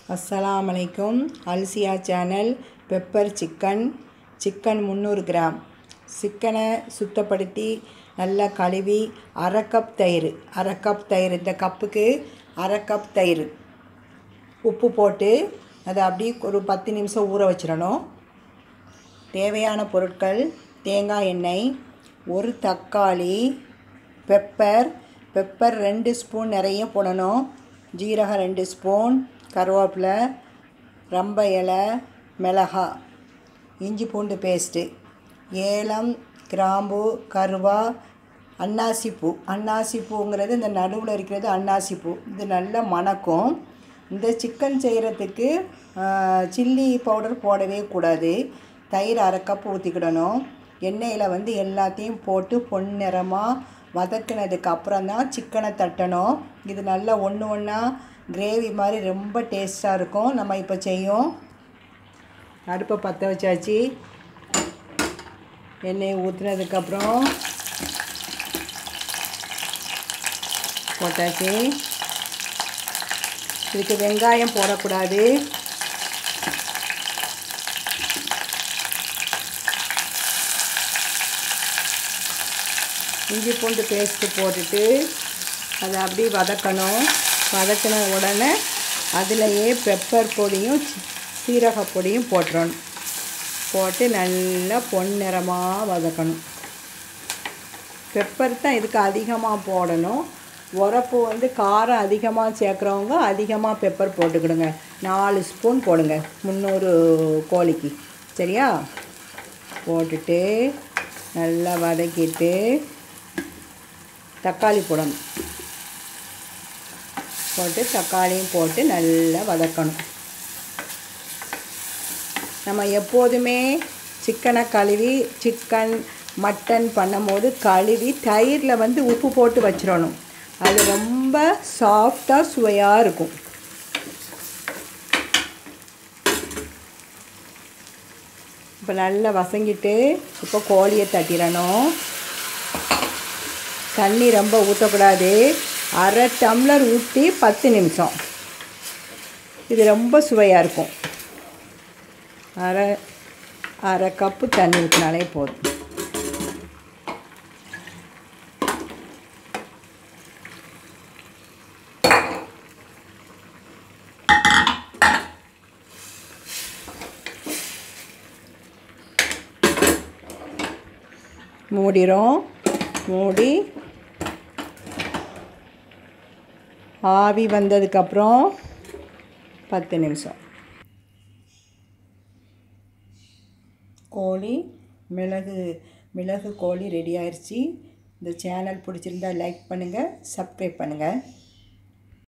அஸ்ஸலாமு அலைக்கும் அல்சியா சேனல் பெப்பர் சிக்கன் சிக்கன் முந்நூறு கிராம் சிக்கனை சுத்தப்படுத்தி நல்லா கழுவி அரை கப் தயிர் அரை கப் தயிர் இந்த கப்புக்கு அரை கப் தயிர் உப்பு போட்டு அதை அப்படியே ஒரு பத்து நிமிஷம் ஊற வச்சிடணும் தேவையான பொருட்கள் தேங்காய் எண்ணெய் ஒரு தக்காளி பெப்பர் பெப்பர் ரெண்டு ஸ்பூன் நிறைய போடணும் ஜீரகம் ரெண்டு ஸ்பூன் கருவேப்பிலை ரம்ப இலை மிளகா இஞ்சி பூண்டு பேஸ்ட்டு ஏலம் கிராம்பு கருவா அன்னாசிப்பூ அன்னாசிப்பூங்கிறது இந்த நடுவில் இருக்கிறது அன்னாசிப்பூ இது நல்லா மணக்கும் இந்த சிக்கன் செய்கிறதுக்கு சில்லி பவுடர் போடவே கூடாது தயிர் அரை கப் ஊற்றிக்கிடணும் எண்ணெயில் வந்து எல்லாத்தையும் போட்டு பொன்னிறமாக வதக்குனதுக்கு அப்புறம் தான் சிக்கனை தட்டணும் இது நல்லா ஒன்று ஒன்றா கிரேவி மாதிரி ரொம்ப டேஸ்ட்டாக இருக்கும் நம்ம இப்போ செய்யும் அடுப்பை பற்ற வச்சாச்சு எண்ணெயை ஊற்றுனதுக்கப்புறம் போட்டாச்சு இதுக்கு வெங்காயம் போடக்கூடாது இஞ்சி பூண்டு பேஸ்ட்டு போட்டுட்டு அதை அப்படியே வதக்கணும் வதக்கின உடனே அதிலையே பெப்பர் பொடியும் சீரக பொடியும் போட்டுறணும் போட்டு நல்லா பொன்னிறமாக வதக்கணும் பெப்பர் தான் இதுக்கு அதிகமாக போடணும் உரப்பு வந்து காரம் அதிகமாக சேர்க்குறவங்க அதிகமாக பெப்பர் போட்டுக்கிடுங்க நாலு ஸ்பூன் போடுங்க முந்நூறு கோழிக்கு சரியா போட்டுட்டு நல்லா வதக்கிட்டு தக்காளி போடணும் போட்டு தக்காளியும் போட்டு நல்லா வதக்கணும் நம்ம எப்போதுமே சிக்கனை கழுவி சிக்கன் மட்டன் பண்ணும்போது கழுவி தயிரில் வந்து உப்பு போட்டு வச்சிடணும் அது ரொம்ப சாஃப்டாக சுவையாக இருக்கும் இப்போ நல்லா வசங்கிட்டு இப்போ கோழியை தட்டிடணும் தண்ணி ரொம்ப ஊற்றக்கூடாது அரை டம்ளர் ஊற்றி பத்து நிமிஷம் இது ரொம்ப சுவையாக இருக்கும் அரை அரை கப்பு தண்ணி ஊற்றினாலே போதும் மூடிடும் மூடி ஆவி வந்ததுக்கப்புறம் பத்து நிமிஷம் கோழி மிளகு மிளகு கோழி ரெடி ஆயிடுச்சு இந்த சேனல் பிடிச்சிருந்தா லைக் பண்ணுங்கள் சப்ஸ்கிரைப் பண்ணுங்கள்